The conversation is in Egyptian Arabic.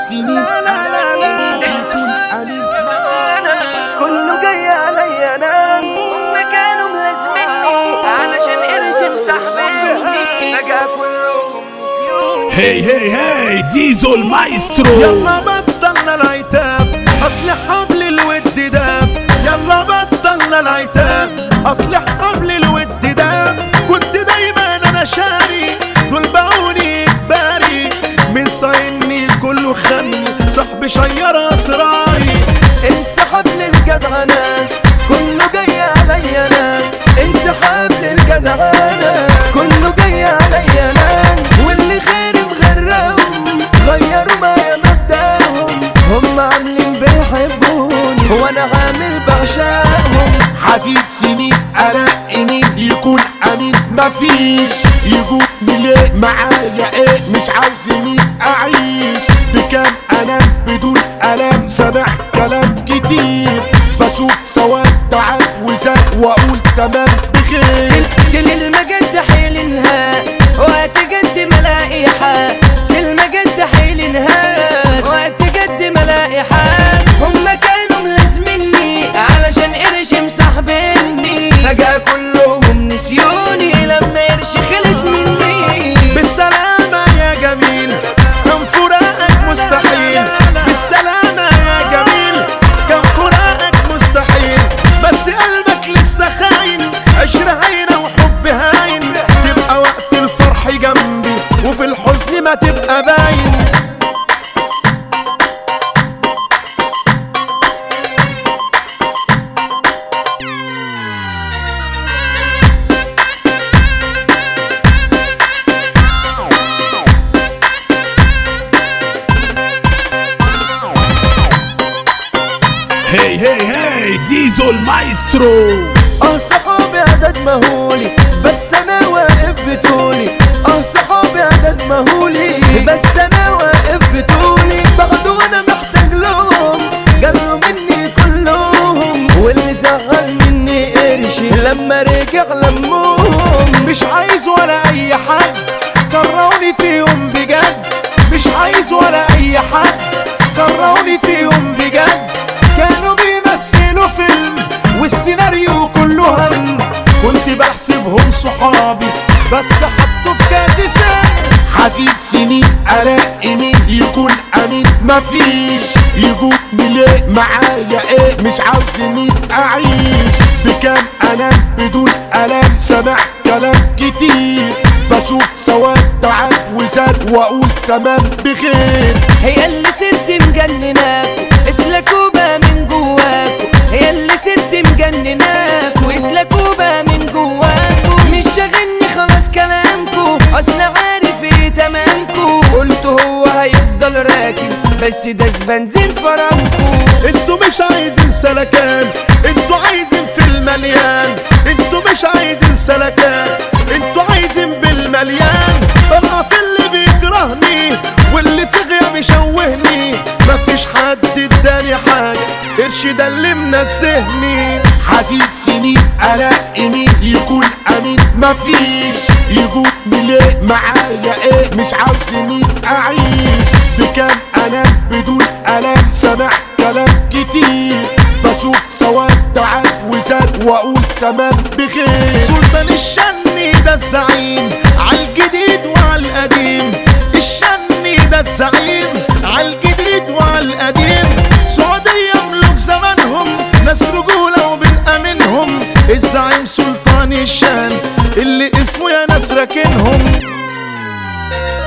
سنين انا إيمين يكون امين كله جاي عليا انا هما كانوا ملازميني علشان قرش مسحبيني فجأة كلهم نسيوني هي هي هي زيزو المايسترو يلا بطلنا العتاب اصل حبل الود داب يلا بطلنا العتاب اصل حبل الود داب كنت دايما انا شاري دول باعوني اجباري من صايني كله خني صاحبي شير اسراري انسحب للجدعنة كله جاي عليا انا انسحب للجدعنة كله جاي عليا انا واللي خير مغرقهم غيروا معايا مبدأهم هم عاملين بيحبوني وانا عامل بعشقهم حفيد سنين انا ايمين يكون امين مفيش يقول ليه معايا ايه مش عاوزني اعيش بكام انا بدون الام سامع كلام كتير بشوف سواد تعب وزاد واقول تمام بخير كلمة جد حيلنها وقت جد ملاقيها كلمة جد حيلنها وقت جد ملاقيها هما كانوا ملازميني علشان قرش مسحبيني فجأة كلهم نسيوني لما قرش خلص مني بالسلامة يا جميل كان فراقك مستحيل بالسلامة يا جميل كان فراقك مستحيل بس قلبك لسه خاين عشرة هاينة وحب هاين تبقى وقت الفرح جنبي وفي الحزن ما تبقى باين هي هي هي زيزو المايسترو اه صحابي عدد مهولي بس انا واقف بطولي اه صحابي عدد مهولي بس انا واقف بطولي باخده وانا محتاج لهم قالوا مني كلهم واللي زعل مني قرشي لما رجع لمهم مش عايز ولا اي حد كرهوني فيهم بجد مش عايز ولا اي حد كرهوني فيهم بجد كانوا بيمثلوا فيلم والسيناريو كله هم كنت بحسبهم صحابي بس حطوا في كاسي سن حفيد سنين انا ايمين يكون امين مفيش يقول ليه معايا ايه مش عاوزني اعيش بكام انا بدون الام سامع كلام كتير بشوف سواد تعب وزاد واقول تمام بخير هي اللي سرت مجنناكوا اسلكوا بقى من جواكوا هي اللي سرت مجنناكوا اسلكوا بقى من جواكوا مش شاغلني خلاص كلامكوا اصل عارف ايه تمامكوا قلت هو هيفضل راكن بس ده بنزين فرنكوا انتوا مش عايزين سلكان انتوا عايزين في المليان انتوا مش عايزين سلكان انتوا عايزين بالمليان طلع في اللي بيكرهني واللي في غيابي شوهني مفيش حد اداني حاجة قرش ده اللي منزهني حفيد سنين انا ايمين يكون امين مفيش يقول ليه معايا ايه مش عاوزني اعيش بكام انا بدون الام سامع كلام كتير بشوف سواد تعب وزاد واقول تمام بخير سلطان الشني ده الزعيم عالجديد وعالقديم الشني ده الزعيم عالجديد وعالقديم سعودية ملوك زمانهم ناس رجولة وبنأمنهم الزعيم سلطان الشان اللي اسمه يا ناس راكنهم